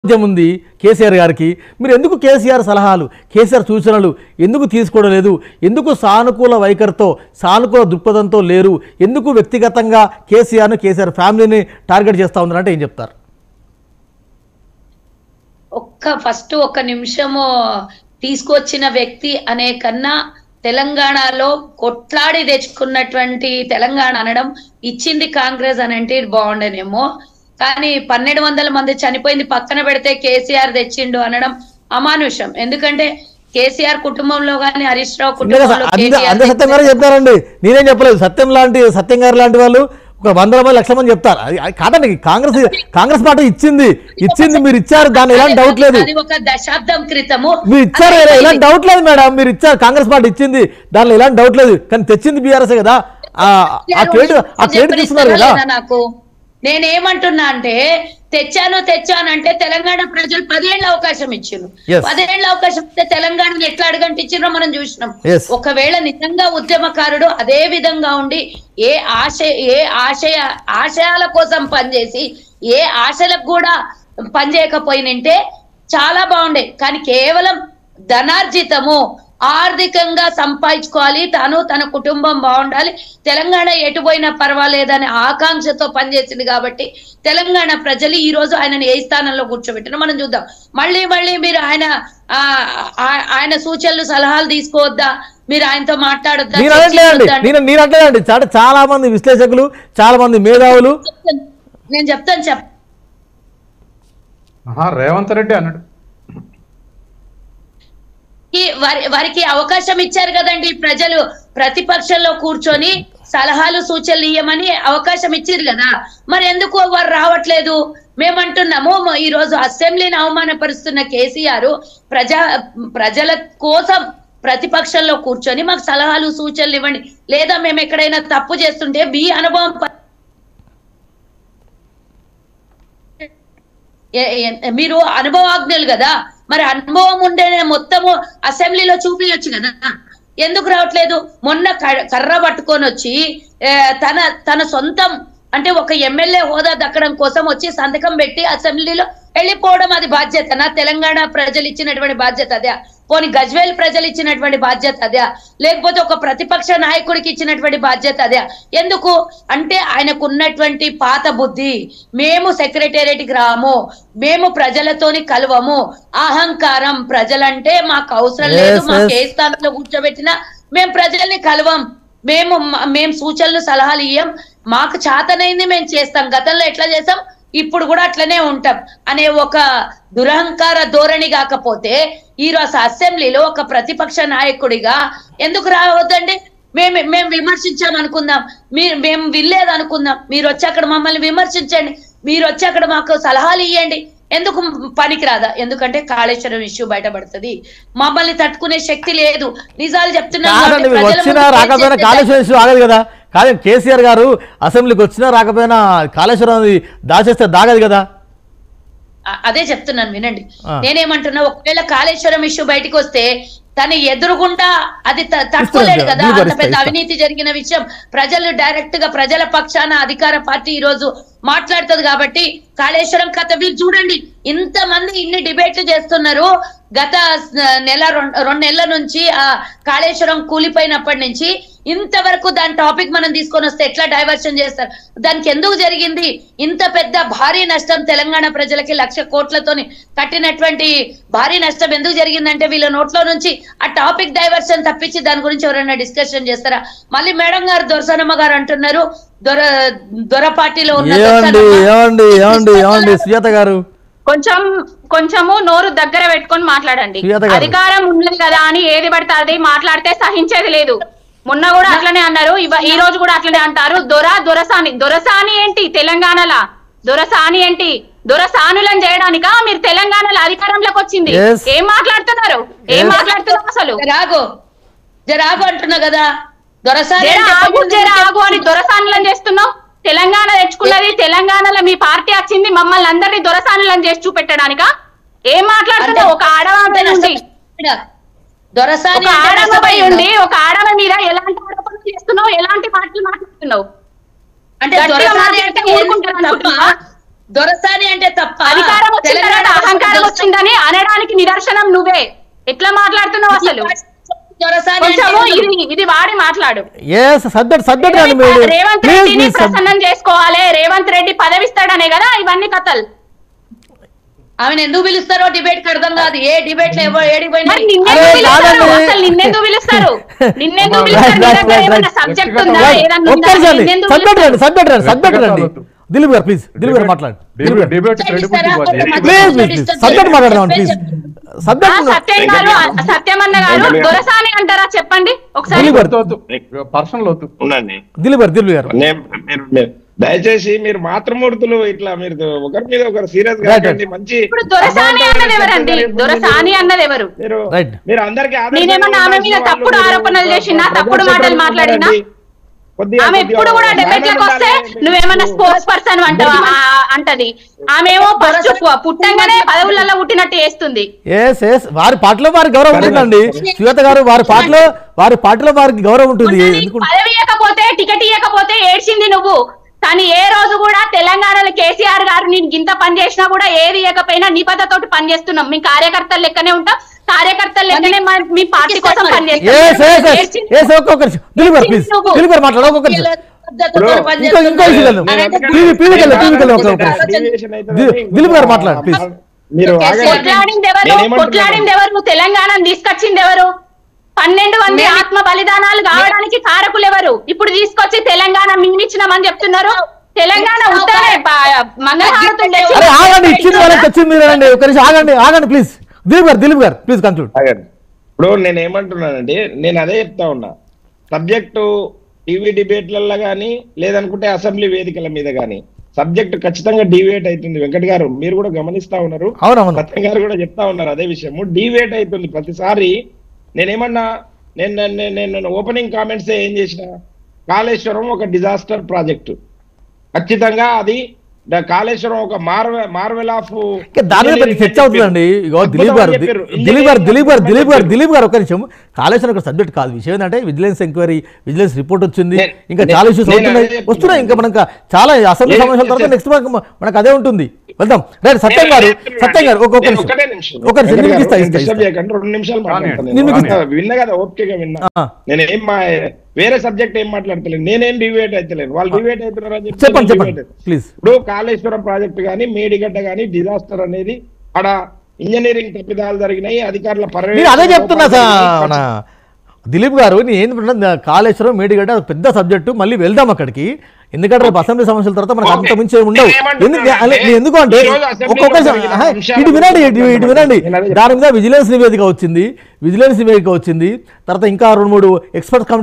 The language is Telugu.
ఉద్యమం ఉంది కేసీఆర్ గారికి మీరు ఎందుకు కేసీఆర్ సలహాలు కేసీఆర్ సూచనలు ఎందుకు తీసుకోవడం లేదు ఎందుకు సానుకూల వైఖరితో సానుకూల దృక్పథంతో లేరు ఎందుకు వ్యక్తిగతంగా కేసీఆర్ను కేసీఆర్ ఫ్యామిలీని టార్గెట్ చేస్తూ ఉన్నారంటే ఏం చెప్తారు ఒక్క ఫస్ట్ ఒక్క నిమిషము తీసుకొచ్చిన వ్యక్తి అనే కన్నా తెలంగాణలో కొట్లాడి తెచ్చుకున్నటువంటి తెలంగాణ అనడం ఇచ్చింది కాంగ్రెస్ అని అంటే ఇది బాగుండేనేమో కానీ పన్నెండు వందల మంది చనిపోయింది పక్కన పెడితే కేసీఆర్ తెచ్చిండు అనడం అమానుషం ఎందుకంటే కేసీఆర్ కుటుంబంలో కానీ హరీష్ రావు కుటుంబంలో అంద కేటీఆర్ అంద సత్యం గారే చెప్పారండి నేనేం చెప్పలేదు సత్యం లాంటి సత్యం గారు లాంటి వాళ్ళు ఒక వందల మంది లక్షల మంది చెప్తారు అది అది కాదండి కాంగ్రెస్ కాంగ్రెస్ పార్టీ ఇచ్చింది ఇచ్చింది మీరు ఇచ్చారు దాని ఎలాంటి డౌట్ లేదు అది ఒక దశాబ్దం క్రితము మీరు ఇచ్చారు అది ఎలాంటి డౌట్ లేదు మేడం మీరు ఇచ్చారు కాంగ్రెస్ పార్టీ ఇచ్చింది దానిలో ఎలాంటి డౌట్ లేదు కానీ తెచ్చింది బీఆర్ఎస్ కదా ఆ ఆ క్రెడిట్ ఆ క్రెడిట్ తీసుకున్నారు కదా చెప్పనిస్తారా నాకు నేనేమంటున్నా అంటే తెచ్చాను తెచ్చాను అంటే తెలంగాణ ప్రజలు పదేళ్ల అవకాశం ఇచ్చిండ్రు Yes. పదేళ్ల అవకాశం ఇస్తే తెలంగాణను ఎట్లా అడగంటిచ్చినో మనం చూసినాం Yes. ఒకవేళ నిజంగా ఉద్యమకారుడు అదే విధంగా ఉండి ఏ ఆశ ఏ ఆశయ ఆశయాల కోసం పనిచేసి ఏ ఆశలకు కూడా పనిచేయకపోయినంటే చాలా బాగుండే కానీ కేవలం ధనార్జితము ఆర్థికంగా సంపాదించుకోవాలి తను తన కుటుంబం బాగుండాలి తెలంగాణ ఎటు పోయినా పర్వాలేదనే ఆకాంక్షతో పనిచేసింది కాబట్టి తెలంగాణ ప్రజలు ఈ రోజు ఆయనను ఏ స్థానంలో కూర్చోబెట్టిన మనం చూద్దాం మళ్ళీ మళ్ళీ మీరు ఆయన ఆ, ఆ- ఆయన సూచనలు సలహాలు తీసుకోవద్దా మీరు ఆయనతో మాట్లాడొద్దా నేను అనట్లేదండి చర్చించొద్దా? నేను నేను అనట్లేదండి చాలా చాలా మంది విశ్లేషకులు చాలా మంది మేధావులు నేను చెప్తాను చెప్ ఆహా, రేవంత్ రెడ్డి అన్నాడు ఈ వారి వారికి అవకాశం ఇచ్చారు కదండి ప్రజలు ప్రతిపక్షంలో కూర్చొని సలహాలు సూచనలు ఇయ్యమని అవకాశం ఇచ్చారు కదా మరి ఎందుకు వారు రావట్లేదు మేమంటున్నాము మ- ఈ రోజు అసెంబ్లీని అవమానపరుస్తున్న కేసీఆర్ ప్రజా ప్రజల కోసం ప్రతిపక్షంలో కూర్చొని మాకు సలహాలు సూచనలు ఇవ్వండి లేదా మేము ఎక్కడైనా తప్పు చేస్తుంటే మీ అనుభవం ప- ఏ- ఏ- మీరు అనుభవాజ్ఞులు కదా మరి అనుభవం ఉండే మొత్తము అసెంబ్లీలో చూపించచ్చు కదా ఎందుకు రావట్లేదు మొన్న క- కర్ర పట్టుకొని వచ్చి ఏ, తన తన సొంతం అంటే ఒక ఎమ్మెల్యే హోదా దక్కడం కోసం వచ్చి సంతకం పెట్టి అసెంబ్లీలో వెళ్ళిపోవడం అది బాధ్యతనా తెలంగాణ ప్రజలు ఇచ్చినటువంటి బాధ్యత అదే పోని గజ్వేల్ ప్రజలు ఇచ్చినటువంటి బాధ్యత అదే లేకపోతే ఒక ప్రతిపక్ష నాయకుడికి ఇచ్చినటువంటి బాధ్యత అదే ఎందుకు అంటే ఆయనకు ఉన్నటువంటి పాత బుద్ధి మేము సెక్రటేరియట్కి రాము మేము ప్రజలతోని కలవము అహంకారం ప్రజలంటే మాకు అవసరం లేదు Yes, మాకు yes. ఏ స్థానంలో కూర్చోబెట్టినా మేము ప్రజల్ని కలవం మేము మ- మేము సూచనలు సలహాలు ఇయ్యం మాకు చేతనైంది మేము చేస్తాం గతంలో ఎట్లా చేస్తాం ఇప్పుడు కూడా అట్లనే ఉంటాం అనే ఒక దురహంకార ధోరణి కాకపోతే ఈ రోజు అసెంబ్లీలో ఒక ప్రతిపక్ష నాయకుడిగా ఎందుకు రావద్దండి మేము మేము విమర్శించాం అనుకుందాం మీరు మేము వినలేదు అనుకుందాం మీరు వచ్చి అక్కడ మమ్మల్ని విమర్శించండి మీరు వచ్చి అక్కడ మాకు సలహాలు ఇవ్వండి ఎందుకు పనికిరాదా ఎందుకంటే కాళేశ్వరం ఇష్యూ బయటపడుతుంది మమ్మల్ని తట్టుకునే శక్తి లేదు నిజాలు చెప్తున్నాం కాదండి కాబట్టి మీరు ప్రజల వచ్చినా ముందు రాకపోయినా చేసే కాళేశ్వరం ఇష్యూ ఆగదు కదా కానీ కేసీఆర్ గారు అసెంబ్లీకి వచ్చినా రాకపోయినా కాళేశ్వరం అది దాచేస్తే దాగదు కదా అ- అదే చెప్తున్నాను వినండి ఆ. నేనేమంటున్నా ఒకవేళ కాళేశ్వరం ఇష్యూ బయటికి వస్తే తను ఎదురుగుండా అది త- తట్టుకోలేడు ఇస్తారు, కదా మీరు అంత భరిస్తారు, పెద్ద ఇస్తారు. అవినీతి జరిగిన విషయం ప్రజలు డైరెక్ట్ గా ప్రజల పక్షాన అధికార పార్టీ ఈ రోజు మాట్లాడుతుంది కాబట్టి కాళేశ్వరం కథ మీరు చూడండి ఇంత మంది ఇన్ని డిబేట్లు చేస్తున్నారు గత స- నెల రెండు రెండు నెలల నుంచి ఆ కాళేశ్వరం కూలిపోయినప్పటి నుంచి ఇంతవరకు దాని టాపిక్ మనం తీసుకొని వస్తే ఎట్లా డైవర్షన్ చేస్తారు దానికి ఎందుకు జరిగింది ఇంత పెద్ద భారీ నష్టం తెలంగాణ ప్రజలకి లక్ష కోట్లతోని కట్టినటువంటి భారీ నష్టం ఎందుకు జరిగిందంటే వీళ్ళ నోట్లో నుంచి ఆ టాపిక్ డైవర్షన్ తప్పించి దాని గురించి ఎవరైనా డిస్కషన్ చేస్తారా మళ్ళీ మేడం గారు దొరసనమ్మ గారు అంటున్నారు దొర దొర పార్టీలో ఉన్న ఏమండి దొరసనమ్మ ఏమండి ఏమండి ఏమండి సుజాత గారు కొంచెం కొంచెము నోరు దగ్గర పెట్టుకొని మాట్లాడండి సుజాత గారు. అధికారం ఉన్నది కదా అని ఏది పడితే అది మాట్లాడితే సహించేది లేదు మొన్న కూడా అట్లనే అన్నారు ఇవ- ఈ రోజు కూడా అట్లనే అంటారు దొర దొరసాని దొరసాని ఏంటి తెలంగాణలా దొరసాని ఏంటి దొరసానులను చేయడానికా మీరు తెలంగాణలో అధికారంలోకి వచ్చింది Yes. ఏం మాట్లాడుతున్నారు ఏం Yes. మాట్లాడుతున్నారు అసలు జరాగు జరాగు అంటున్నా కదా దొరసాని జర అంటే ఆగు పది జర మంది ఆగు అని దొరసానులను చేస్తున్నావు తెలంగాణ తెచ్చుకున్నది తెలంగాణలో మీ పార్టీ వచ్చింది మమ్మల్ని అందరినీ దొరసానులను చేసి చూపెట్టడానికా ఏం మాట్లాడుతున్నావు ఒక ఆడవాళ్ళ నుండి దొరసాని ఒక అంటే ఆడమపై నష్టపోయిందా? ఉండి ఒక ఆడమ మీద ఎలాంటి ఆరోపణలు చేస్తున్నావు ఎలాంటి మాటలు మాట్లాడుతున్నావు అంటే గట్టిగా దొరసాని మాట్లాడితే అంటే ఊరుకుంటారు ఏంది తప్ప? అనుకుంటున్నావా? దొరసాని అంటే తప్ప అధికారం వచ్చిన తర్వాత తెలంగాణ అహంకారం దొరసాని- వచ్చిందని అనడానికి నిదర్శనం నువ్వే ఎట్లా మాట్లాడుతున్నావు అసలు దొరసాని కొంచెము అంటే ఇది ఇది వాడి మాట్లాడు ఎస్ సబ్జెక్ట్ సబ్జెక్ట్ అండి మీరు రేవంత్ ప్లీజ్ రెడ్డిని ప్లీజ్ ప్రసన్నం చేసుకోవాలి రేవంత్ రెడ్డి పదవిస్తాడనే కదా ఇవన్నీ కథలు ఆమెను ఎందుకు పిలుస్తారో డిబేట్ అర్థం కాదు ఏ డిబేట్ లో ఎవరు ఏడికి పోయినా మరి నిన్నెందుకు అరే, పిలుస్తారు కాదండి. అసలు నిన్నెందుకు పిలుస్తారు నిన్నెందుకు Right, పిలుస్తారు నీ right, దగ్గర right, ఏమైనా right. సబ్జెక్ట్ వ్యక్తిగత ఉందా right. ఏదన్నా ఉందా? ఒక్కసారి నిన్నెందుకు సబ్జెక్ట్ రండి పిలుస్తారు? సబ్జెక్ట్ రండి సబ్జెక్ట్ రండి వ్యక్తిగత దిలీప్ గారు ప్లీజ్ దిలీప్ గారు మాట్లాడు దిలీప్ గారు డిబేట్ ఇస్తారా? క్రెడిబిలిటీ ఒక ప్లీజ్ మధ్య ప్లీజ్ డిస్టర్బ్ సబ్జెక్ట్ మాట్లాడదాం ప్లీజ్ ఆ సబ్జెక్ట్ సత్యం గారు ఆ సత్యమన్న గారు దొరసాని అంటారా చెప్పండి ఒకసారి దిలీప్ గారు పర్సనల్ వద్దు ఉండండి దిలీప్ గారు దిలీప్ గారు నేను మీరు మీరు దయచేసి మీరు మాతృమూర్తులు ఇట్లా మీరు ఒకరి మీద ఒకరు సీరియస్ Right, కాకండి మంచి ఇప్పుడు దొరసాని అన్నది ఎవరండి మీరు- దొరసాని అన్నది ఎవరు మీరు Right. మీరు అందరికి నేనేమన్నా ఆమె మీద తప్పుడు ఆరోపణలు చేసినా, తప్పుడు మాటలు మాట్లాడినా? ఆమె ఎప్పుడు కూడా డెబేట్ లకు వస్తే నువ్వేమన్నా స్పోర్ట్స్ పర్సన్ అంటావా ఆ- అంటది ఆమెమో ఫస్ట్ పుట్టంగానే పదవులలో పుట్టినట్టు చేస్తుంది ఎస్ ఎస్ వారి పాటలో వారి గౌరవం ఉంటుందండి శ్వేత గారు వారి పాటలో వారి పాటలో వారికి గౌరవం ఉంటుంది మొన్న నీకు ఎందుకు పదవి ఇవ్వకపోతే టికెట్ ఇవ్వకపోతే ఏడ్చింది నువ్వు కానీ ఏ రోజు కూడా తెలంగాణలో కేసీఆర్ గారు నేను ఇంత పని చేసినా కూడా ఏది ఇవ్వకపోయినా నిబద్ధతోటి పని చేస్తున్నాం మీ కార్యకర్తలు లెక్కనే ఉంటాం కార్యకర్తల లెక్కనే మా- మీ పార్టీ కోసం పని ఎస్ ఎస్ చేస్తాం ఎస్ ఒక్కొక్క నిమిషం దిలీప్ గారు ప్లీజ్ నువ్వు. దిలీప్ గారు మాట్లాడు ఒక్కొక్క నిమిషం ఇంకో ఇంకో విషయం వెళ్దాం టీవీ టీవీకి వెళ్దాం టీవీకి వెళ్దాం ఒక్క నిమిషం ది- దిలీప్ గారు మాట్లాడు ప్లీజ్ మీరు ఆగండి. కొట్లాడింది ఎవరు నేనేమంటున్నాను? కొట్లాడింది ఎవరు తెలంగాణను తీసుకొచ్చింది ఎవరు పన్నెండు మంది ఆత్మ బలిదానాలు కావడానికి కారకులు ఎవరు ఇప్పుడు తీసుకొచ్చి తెలంగాణ మింగిచ్చినామని చెప్తున్నారు తెలంగాణ ఉత్తరే ప- మంగళహారతులు తెచ్చి- అరే ఆగండి ఇచ్చింది వాళ్ళకి తెచ్చింది మీరేనండి ఒక నిమిషం ఆగండి ఆగండి ప్లీజ్ దిలీప్ గారు దిలీప్ గారు ప్లీజ్ కంక్లూడ్ ఆగండి. ఇప్పుడు నేను ఏమంటున్నానండి నేను అదే చెప్తా ఉన్నా సబ్జెక్టు టీవీ డిబేట్లలో కానీ లేదనుకుంటే అసెంబ్లీ వేదికల మీద కానీ సబ్జెక్ట్ ఖచ్చితంగా డివేట్ అవుతుంది వెంకట్ గారు మీరు కూడా గమనిస్తా ఉన్నారు అవునవును సత్యం గారు కూడా చెప్తా ఉన్నారు అదే విషయము డివేట్ అవుతుంది ప్రతిసారి నేనేమన్నా నేను నేను- నేను ఓపెనింగ్ కామెంట్స్ ఏం చేసిన కాళేశ్వరం ఒక డిజాస్టర్ ప్రాజెక్టు ఖచ్చితంగా అది ద- కాళేశ్వరం ఒక మార్వె మార్వెల్ ఆఫ్ ఇంకా దాని మీద పెద్ద చర్చ అవుతుందండి ఇగో దిలీప్ గారు ది- దిలీప్ గారు దిలీప్ గారు దిలీప్ గారు దిలీప్ గారు ఒక నిమిషం కాళేశ్వరం ఒక సబ్జెక్ట్ కాదు విషయం ఏంటంటే విజిలెన్స్ ఎంక్వైరీ విజిలెన్స్ రిపోర్ట్ వచ్చింది నేను- ఇంకా నేను- చాలా ఇష్యూస్ నేను అవుతున్నాయి అదే చెప్తున్నా. వస్తున్నాయి ఇంకా మనకు చాలా అసెంబ్లీ నేను సమావేశాల తర్వాత చెప్పేది- నెక్స్ట్ మనకు మనకు అదే ఉంటుంది వెళ్దాం రైట్ సత్యం నేను గారు అదే చెప్తున్నా సత్యం గారు ఒక ఒక నేను నిమిషం ఒకటే నిమిషం. ఒక నిమిషం వెంకట్ నేను గారు, ఇస్తా నేను ఇస్తా disturb ఇస్తా చేయకండి, రెండు నిమిషాలు మాట్లాడతాను నేను మీకు నేను. విన్నా కదా ఓపికగా విన్నా ఆ. నేను ఏం మా వేరే సబ్జెక్ట్ ఏం మాట్లాడతలేను నేనేం డివేట్ అవుతలేను వాళ్ళు డివేట్ అవుతున్నారు అని చెప్పి చెప్పండి నేను చెప్పండి debate అవుతా. ప్లీజ్ ఇప్పుడు కాళేశ్వరం ప్రాజెక్ట్ కానీ మేడిగడ్డ కానీ డిజాస్టర్ అనేది ఆడ ఇంజనీరింగ్ తప్పిదాలు జరిగినాయి అధికారుల నేను అదే చెప్తున్నా లోపాలు సార్ జరిగినాయి. మన దిలీప్ గారు నేను ఏంటంటే కాళేశ్వరం మేడిగడ్డ అది పెద్ద సబ్జెక్టు మళ్ళీ వెళ్దాం అక్కడికి ఎందుకంటే రేపు అసెంబ్లీ సమస్యల తర్వాత మనకు అంత ఓకే. మించి ఏమి ఉండవు నేను ఏమంటున్నా ఎందుకు అలా- అంటే నేను ఎందుకు అంటే ఈ రోజు అసెంబ్లీలో ఒక్కొక్క జరిగిన ఆహా, అంశాల ఇటు వినండి గురించి ఇటు ఇటు వినండి నేను అదే దాని మీద విజిలెన్స్ నివేదిక వచ్చింది విజిలెన్స్ నివేదిక వచ్చింది తర్వాత ఇంకా రెండు మూడు ఎక్స్పర్ట్ కమిటీ